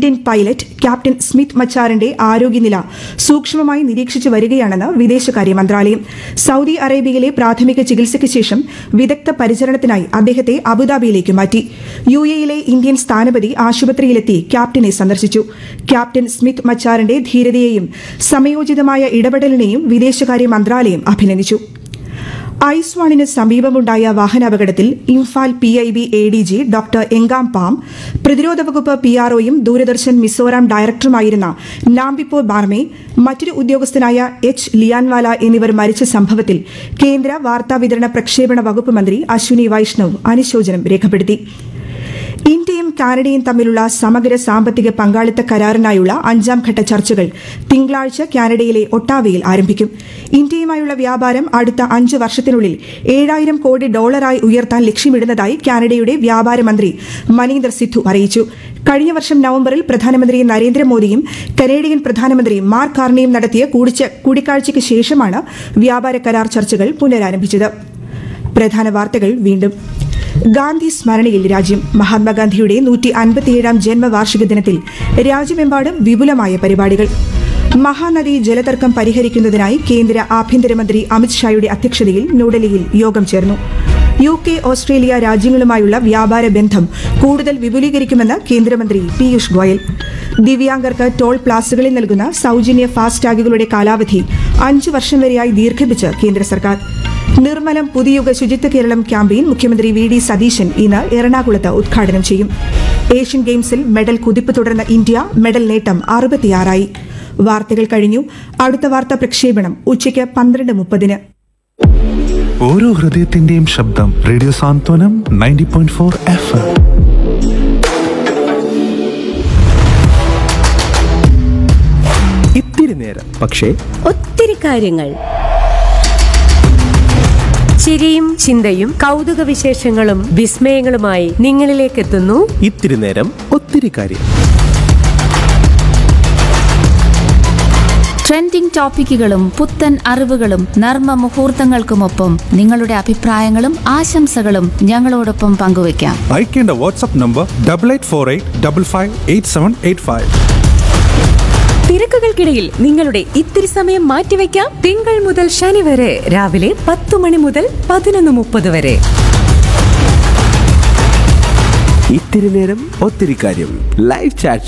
Indian pilot captain Smith മച്ചാറിന്റെ ആരോഗ്യനില സൂക്ഷ്മമായി നിരീക്ഷിച്ചു വരികയാണെന്ന് വിദേശകാര്യ മന്ത്രാലയം സൌദി അറേബ്യയിലെ പ്രാഥമിക ചികിത്സയ്ക്ക് ശേഷം വിദഗ്ധ പരിചരണത്തിനായി അദ്ദേഹത്തെ അബുദാബിയിലേക്ക് മാറ്റി യു എയിലെ ഇന്ത്യൻ സ്ഥാനപതി ആശുപത്രിയിലെത്തി ക്യാപ്റ്റനെ സന്ദർശിച്ചു ക്യാപ്റ്റൻ സ്മിത്ത് മച്ചാറിന്റെ ധീരതയെയും സമയോചിതമായ ഇടപെടലിനെയും വിദേശകാര്യ മന്ത്രാലയം അഭിനന്ദിച്ചു ഐസ്വാണിന് സമീപമുണ്ടായ വാഹനാപകടത്തിൽ Imphal P I B A D G doctor എങ്കാം പാം പ്രതിരോധ വകുപ്പ് പി ആർഒയും ദൂരദർശൻ മിസോറാം ഡയറക്ടറുമായിരുന്ന നാംബിപ്പോ ബാർമെ മറ്റൊരു ഉദ്യോഗസ്ഥനായ എച്ച് ലിയാൻവാല എന്നിവർ മരിച്ച സംഭവത്തിൽ കേന്ദ്ര വാർത്താവിതരണ പ്രക്ഷേപണ വകുപ്പ് മന്ത്രി അശ്വിനി വൈഷ്ണവ് അനുശോചനം രേഖപ്പെടുത്തി ഇന്ത്യയും കാനഡയും തമ്മിലുള്ള സമഗ്ര സാമ്പത്തിക പങ്കാളിത്ത കരാറിനായുള്ള അഞ്ചാം ഘട്ട ചർച്ചകൾ തിങ്കളാഴ്ച കാനഡയിലെ ഒട്ടാവയിൽ ആരംഭിക്കും ഇന്ത്യയുമായുള്ള വ്യാപാരം അടുത്ത അഞ്ച് വർഷത്തിനുള്ളിൽ ഏഴായിരം കോടി ഡോളറായി ഉയർത്താൻ ലക്ഷ്യമിടുന്നതായി കാനഡയുടെ വ്യാപാര മന്ത്രി മനീന്ദർ സിദ്ധു അറിയിച്ചു കഴിഞ്ഞ വർഷം നവംബറിൽ പ്രധാനമന്ത്രി നരേന്ദ്രമോദിയും കനേഡിയൻ പ്രധാനമന്ത്രി മാർക്ക് കാർണിയും നടത്തിയ കൂടിച്ച- കൂടിക്കാഴ്ചയ്ക്ക് ശേഷമാണ് വ്യാപാര കരാർ ചർച്ചകൾ പുനരാരംഭിച്ചത് പ്രധാന വാർത്തകൾ വീണ്ടും ഗാന്ധി സ്മരണയിൽ രാജ്യം മഹാത്മാഗാന്ധിയുടെ നൂറ്റി അൻപത്തിയേഴാം ജന്മവാർഷിക ദിനത്തിൽ രാജ്യമെമ്പാടും വിപുലമായ പരിപാടികൾ മഹാനദി ജലതർക്കം പരിഹരിക്കുന്നതിനായി കേന്ദ്ര ആഭ്യന്തരമന്ത്രി അമിത്ഷായുടെ അധ്യക്ഷതയിൽ ന്യൂഡൽഹിയിൽ യോഗം ചേർന്നു യു കെ ഓസ്ട്രേലിയ രാജ്യങ്ങളുമായുള്ള വ്യാപാര ബന്ധം കൂടുതൽ വിപുലീകരിക്കുമെന്ന് കേന്ദ്രമന്ത്രി പീയൂഷ് ഗോയൽ ദിവ്യാംഗർക്ക് ടോൾ പ്ലാസകളിൽ നൽകുന്ന സൌജന്യ ഫാസ്ടാഗുകളുടെ കാലാവധി അഞ്ചു വർഷം വരെയായി ദീർഘിപ്പിച്ച് കേന്ദ്ര സർക്കാർ നിർമ്മലം പുതിയുഗ ശുചിത്വ കേരളം ക്യാമ്പയിൻ മുഖ്യമന്ത്രി വി ഡി സതീശൻ ഇന്ന് എറണാകുളത്ത് ഉദ്ഘാടനം ചെയ്യും ഏഷ്യൻ ഗെയിംസിൽ മെഡൽ കുതിപ്പ് തുടർന്ന ഇന്ത്യ മെഡൽ നേട്ടം അറുപത്തിയാറായി വാർത്തകൾ കഴിഞ്ഞു അടുത്ത വാർത്താ പ്രക്ഷേപണം ഉച്ചയ്ക്ക് പന്ത്രണ്ട് മുപ്പതിന് ഓരോ ഹൃദയത്തിന്റെയും ശബ്ദം radio Santhwanam ninety point four F M ഇത്തിരി നേരം പക്ഷേ ഒത്തിരി കാര്യങ്ങൾ ചിരിയും ചിന്തയും കൗതുക വിശേഷങ്ങളും വിസ്മയങ്ങളുമായി നിങ്ങളിലേക്ക് എത്തുന്നു ഇത്തിരി നേരം ഒത്തിരി കാര്യം ട്രെൻഡിംഗ് ടോപ്പിക്കുകളും പുത്തൻ അറിവുകളും നർമ്മ മുഹൂർത്തങ്ങൾക്കുമൊപ്പം നിങ്ങളുടെ അഭിപ്രായങ്ങളും ആശംസകളും ഞങ്ങളോടൊപ്പം പങ്കുവയ്ക്കാം അയക്കേണ്ട WhatsApp number double eight four eight double five eight seven eight five തിരക്കുകൾക്കിടയിൽ നിങ്ങളുടെ ഇത്തിരി സമയം മാറ്റിവെക്കാം തിങ്കൾ മുതൽ ശനി വരെ രാവിലെ പത്ത് മണി മുതൽ പതിനൊന്ന് മുപ്പത് വരെ ഇത്തിരി നേരം ഒത്തിരി കാര്യം ലൈവ് ചാറ്റ്